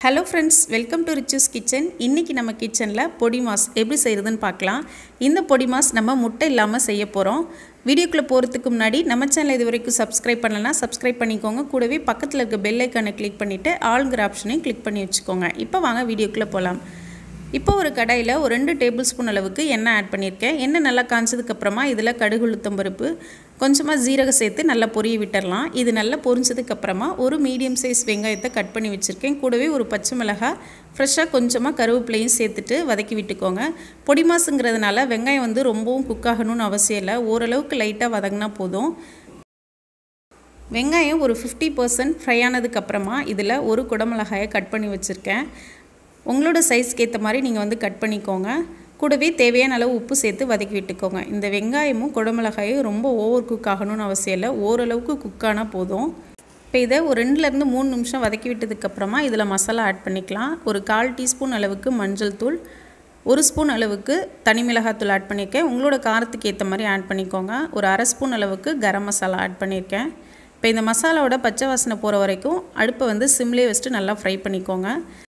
hello friends welcome to Richu's kitchen இன்றைக்கி நம்ம கிச்சனில் பொடி மாஸ் எப்படி செய்கிறதுன்னு பார்க்கலாம் இந்த பொடி மாஸ் நம்ம முட்டை இல்லாமல் செய்ய போகிறோம் வீடியோக்குள்ளே போகிறதுக்கு முன்னாடி நம்ம சேனல் இது வரைக்கும் சப்ஸ்கிரைப் பண்ணலன்னா சப்ஸ்கிரைப் பண்ணிக்கோங்க கூடவே பக்கத்தில் இருக்க பெல் ஐக்கானை கிளிக் பண்ணிவிட்டு ஆளுங்கிற ஆப்ஷனையும் கிளிக் பண்ணி வச்சுக்கோங்க இப்போ வாங்க வீடியோக்குள்ளே போகலாம் இப்போ ஒரு கடாயில் ஒரு ரெண்டு டேபிள் ஸ்பூன் அளவுக்கு எண்ணெய் ஆட் பண்ணியிருக்கேன் எண்ணெய் நல்லா காய்ச்சதுக்கப்புறமா இதில் கடுகு உளுத்தம் பருப்பு கொஞ்சமாக ஜீரகம் சேர்த்து நல்லா பொரிய விட்டுறலாம் இது நல்லா பொரிஞ்சதுக்கப்புறமா ஒரு மீடியம் சைஸ் வெங்காயத்தை கட் பண்ணி வச்சுருக்கேன் கூடவே ஒரு பச்சை மிளகாய் ஃப்ரெஷ்ஷாக கொஞ்சமாக கருவேப்பிலையும் சேர்த்துட்டு வதக்கி விட்டுக்கோங்க பொடி மாசுங்கிறதுனால வெங்காயம் வந்து ரொம்பவும் குக் ஆகணும்னு அவசியம் இல்லை ஓரளவுக்கு லைட்டாக வதங்கினா போதும் வெங்காயம் ஒரு ஃபிஃப்டி பர்சன்ட் ஃப்ரை ஆனதுக்கப்புறமா இதில் ஒரு குடமிளகாயை கட் பண்ணி வச்சுருக்கேன் உங்களோட சைஸ்க்கு ஏற்ற மாதிரி நீங்கள் வந்து கட் பண்ணிக்கோங்க கூடவே தேவையான அளவு உப்பு சேர்த்து வதக்கி விட்டுக்கோங்க இந்த வெங்காயமும் குடமிளகாயும் ரொம்ப ஓவர் குக் ஆகணும்னு அவசியம் இல்லை ஓரளவுக்கு குக் ஆனால் போதும் இப்போ இதை ஒரு ரெண்டுலேருந்து மூணு நிமிஷம் வதக்கி விட்டதுக்கப்புறமா இதில் மசாலா ஆட் பண்ணிக்கலாம் ஒரு கால் டீஸ்பூன் அளவுக்கு மஞ்சள் தூள் ஒரு ஸ்பூன் அளவுக்கு தனி மிளகாத்தூள் ஆட் பண்ணியிருக்கேன் உங்களோட காரத்துக்கு ஏற்ற மாதிரி ஆட் பண்ணிக்கோங்க ஒரு அரை ஸ்பூன் அளவுக்கு கரம் மசாலா ஆட் பண்ணியிருக்கேன் இப்போ இந்த மசாலாவோட பச்சை வாசனை போகிற வரைக்கும் அடுப்பை வந்து சிம்லேயே வச்சுட்டு நல்லா ஃப்ரை பண்ணிக்கோங்க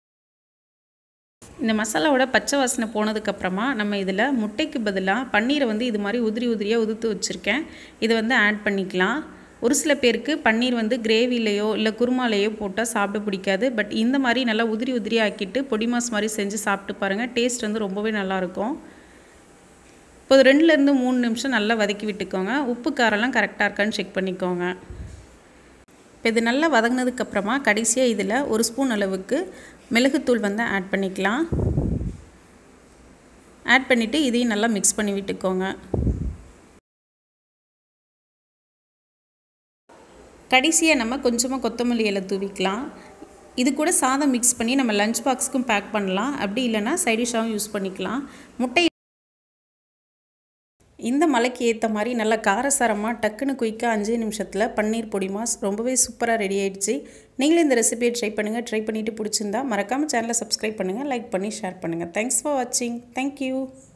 இந்த மசாலாவோட பச்சை வாசனை போனதுக்கப்புறமா நம்ம இதில் முட்டைக்கு பதிலாக பன்னீரை வந்து இது மாதிரி உதிரி உதிரியாக உதுத்து வச்சுருக்கேன் இதை வந்து ஆட் பண்ணிக்கலாம் ஒரு சில பேருக்கு பன்னீர் வந்து கிரேவிலேயோ இல்லை குருமாலேயோ போட்டால் சாப்பிட பிடிக்காது பட் இந்த மாதிரி நல்லா உதிரி உதிரியாக ஆக்கிட்டு பொடி மாஸ் மாதிரி செஞ்சு சாப்பிட்டு பாருங்கள் டேஸ்ட் வந்து ரொம்பவே நல்லாயிருக்கும் இப்போ ரெண்டுலேருந்து மூணு நிமிஷம் நல்லா வதக்கி விட்டுக்கோங்க உப்பு காரெல்லாம் கரெக்டாக இருக்கான்னு செக் பண்ணிக்கோங்க இப்போ இது நல்லா வதங்கினதுக்கப்புறமா கடைசியாக இதில் ஒரு ஸ்பூன் அளவுக்கு மிளகுத்தூள் வந்து ஆட் பண்ணிக்கலாம் ஆட் பண்ணிவிட்டு இதையும் நல்லா மிக்ஸ் பண்ணி விட்டுக்கோங்க கடைசியாக நம்ம கொஞ்சமாக கொத்தமல்லி இலை தூவிக்கலாம் இது கூட சாதம் மிக்ஸ் பண்ணி நம்ம லஞ்ச் பாக்ஸுக்கும் பேக் பண்ணலாம் அப்படி இல்லைன்னா சைடிஷாகவும் யூஸ் பண்ணிக்கலாம் முட்டை இந்த மலைக்கு ஏற்ற மாதிரி நல்லா காரசாரமாக டக்குன்னு குயிக்காக அஞ்சு நிமிஷத்தில் பன்னீர் பொடி மாஸ் ரொம்பவே சூப்பராக ரெடி ஆகிடுச்சு நீங்களும் இந்த ரெசிபியை ட்ரை பண்ணுங்கள் ட்ரை பண்ணிவிட்டு பிடிச்சிருந்தா மறக்காமல் சேனலை சப்ஸ்கிரைப் பண்ணுங்கள் லைக் பண்ணி ஷேர் பண்ணுங்கள் தேங்க்ஸ் ஃபார் வாட்சிங் தேங்க்யூ